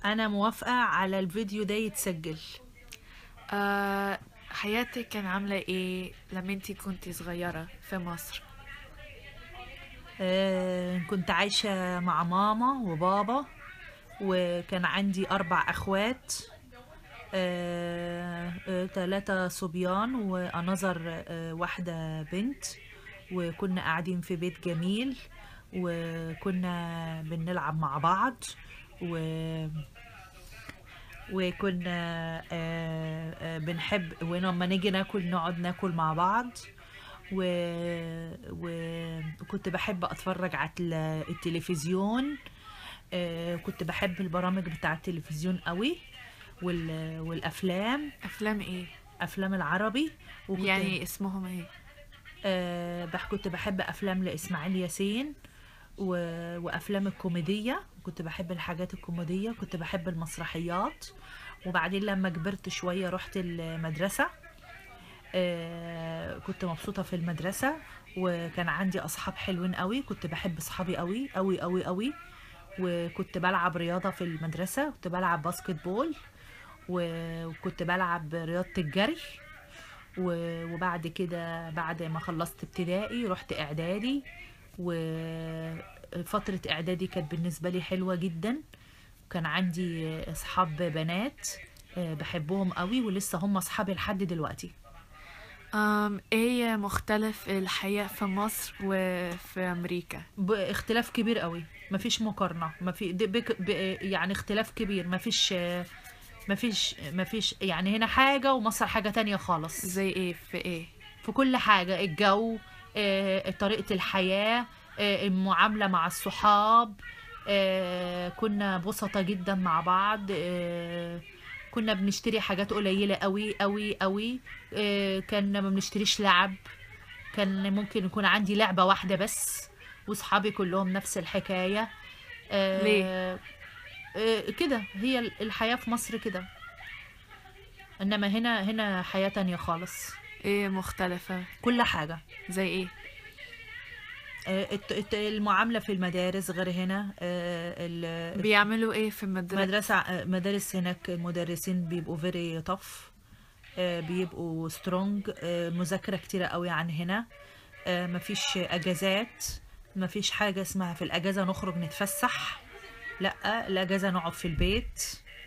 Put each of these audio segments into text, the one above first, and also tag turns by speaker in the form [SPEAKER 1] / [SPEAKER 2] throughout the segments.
[SPEAKER 1] انا موافقة على الفيديو ده يتسجل
[SPEAKER 2] آه حياتك كان عاملة ايه لما انتي كنتي صغيرة في مصر
[SPEAKER 1] آه، كنت عايشة مع ماما وبابا وكان عندي أربع أخوات آه، آه، ثلاثة صبيان وأنظر آه، واحدة بنت وكنا قاعدين في بيت جميل وكنا بنلعب مع بعض و وكنا آه، آه، بنحب ولما نيجي ناكل نقعد ناكل مع بعض و... و... وكنت بحب اتفرج على التل- التلفزيون آه، كنت بحب البرامج بتاع التلفزيون قوي وال... والافلام
[SPEAKER 2] افلام ايه
[SPEAKER 1] افلام العربي وكنت
[SPEAKER 2] يعني اسمهم ايه
[SPEAKER 1] آه بح كنت بحب افلام لاسماعيل ياسين و... وافلام الكوميديه كنت بحب الحاجات الكوميديه كنت بحب المسرحيات وبعدين لما كبرت شويه رحت المدرسه آه كنت مبسوطه في المدرسه وكان عندي اصحاب حلوين قوي كنت بحب اصحابي قوي قوي قوي قوي وكنت بلعب رياضه في المدرسه كنت بلعب باسكت بول و- وكنت بلعب رياضه الجري و- وبعد كده بعد ما خلصت ابتدائي رحت اعدادي وفترة اعدادي كانت بالنسبة لي حلوة جدا كان عندي اصحاب بنات آه، بحبهم قوي ولسه هم اصحابي لحد دلوقتي
[SPEAKER 2] أم ايه مختلف الحياة في مصر وفي امريكا
[SPEAKER 1] باختلاف كبير قوي مفيش مقارنة ما في دي بك ب يعني اختلاف كبير مفيش آه، مفيش مفيش يعني هنا حاجة ومصر حاجة تانية خالص
[SPEAKER 2] زي ايه في ايه
[SPEAKER 1] في كل حاجة الجو آه، طريقة الحياة آه، المعاملة مع الصحاب آه، كنا بسطة جدا مع بعض آه، كنا بنشتري حاجات قليلة قوي قوي قوي آه، كان ما بنشتريش لعب كان ممكن يكون عندي لعبة واحدة بس وصحابي كلهم نفس الحكاية آه،
[SPEAKER 2] ليه؟
[SPEAKER 1] آه، كده هي الحياة في مصر كده انما هنا هنا حياة تانية خالص
[SPEAKER 2] ايه مختلفة
[SPEAKER 1] كل حاجة
[SPEAKER 2] زي ايه
[SPEAKER 1] آه، الت- الت- المعاملة في المدارس غير هنا آه، ال-
[SPEAKER 2] بيعملوا ايه في المدرسة
[SPEAKER 1] مدرسة آه، مدارس هناك المدرسين بيبقوا فيري tough آه، بيبقوا سترونج مذاكرة كتيرة قوي عن هنا آه، مفيش اجازات مفيش حاجة اسمها في الاجازة نخرج نتفسح لا الاجازة نقعد في البيت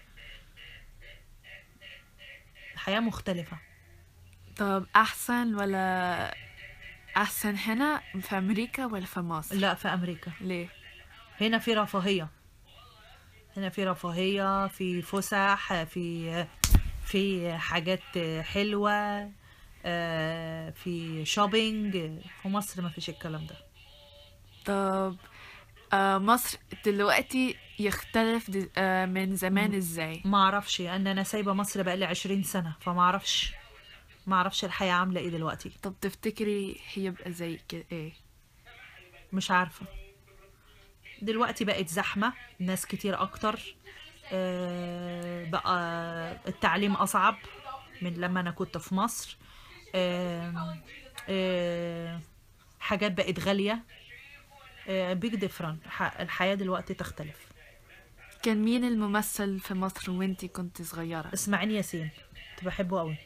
[SPEAKER 1] حياة مختلفة
[SPEAKER 2] طب احسن ولا احسن هنا في امريكا ولا في مصر
[SPEAKER 1] لا في امريكا
[SPEAKER 2] ليه
[SPEAKER 1] هنا في رفاهية هنا في رفاهية في فسح في في حاجات حلوة آه، في شوبينج في مصر ما فيش الكلام ده
[SPEAKER 2] طب آه مصر دلوقتي يختلف د- آه من زمان ازاي
[SPEAKER 1] ما اعرفش ان انا سايبة مصر بقالي عشرين سنة فما اعرفش ما اعرفش الحياة عاملة ايه دلوقتي
[SPEAKER 2] طب تفتكري هيبقى زي كده ايه
[SPEAKER 1] مش عارفة دلوقتي بقت زحمة ناس كتير أكتر آه، بقى التعليم أصعب من لما أنا كنت في مصر آم، آه، حاجات بقت غالية بيج ديفرنت الحياة دلوقتي تختلف
[SPEAKER 2] كان مين الممثل في مصر وانتي كنت صغيرة
[SPEAKER 1] اسماعيل ياسين كنت بحبه قوي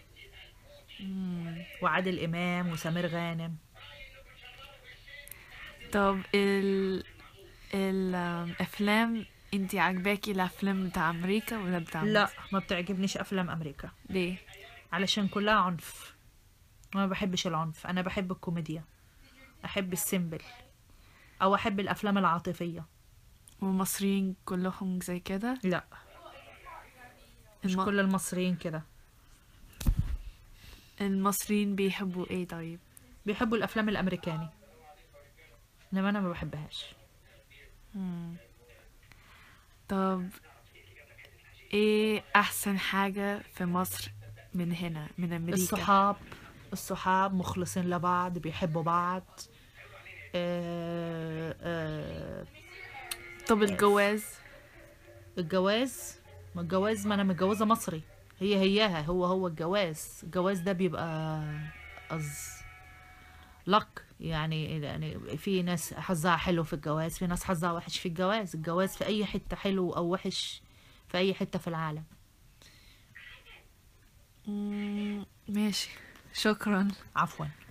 [SPEAKER 1] وعادل إمام وسمير غانم
[SPEAKER 2] طب ال الافلام انتي عجباكي الافلام بتاع امريكا ولا بتاع
[SPEAKER 1] لا
[SPEAKER 2] مصر؟
[SPEAKER 1] ما بتعجبنيش أفلام أمريكا
[SPEAKER 2] ليه
[SPEAKER 1] علشان كلها عنف ما بحبش العنف انا بحب الكوميديا احب السيمبل او احب الافلام العاطفيه
[SPEAKER 2] والمصريين كلهم زي كده
[SPEAKER 1] لا مش
[SPEAKER 2] الم...
[SPEAKER 1] كل المصريين كده
[SPEAKER 2] المصريين بيحبوا ايه طيب
[SPEAKER 1] بيحبوا الافلام الامريكاني انما انا ما بحبهاش
[SPEAKER 2] طب ايه احسن حاجة في مصر من هنا من امريكا
[SPEAKER 1] الصحاب الصحاب مخلصين لبعض بيحبوا بعض آه آه
[SPEAKER 2] طب الجواز
[SPEAKER 1] الجواز ما الجواز ما انا متجوزه مصري هي هياها هو هو الجواز الجواز ده بيبقى أز لك يعني يعني في ناس حظها حلو في الجواز في ناس حظها وحش في الجواز الجواز في اي حته حلو او وحش في اي حتة في العالم
[SPEAKER 2] مم، ماشي شكرا
[SPEAKER 1] عفوا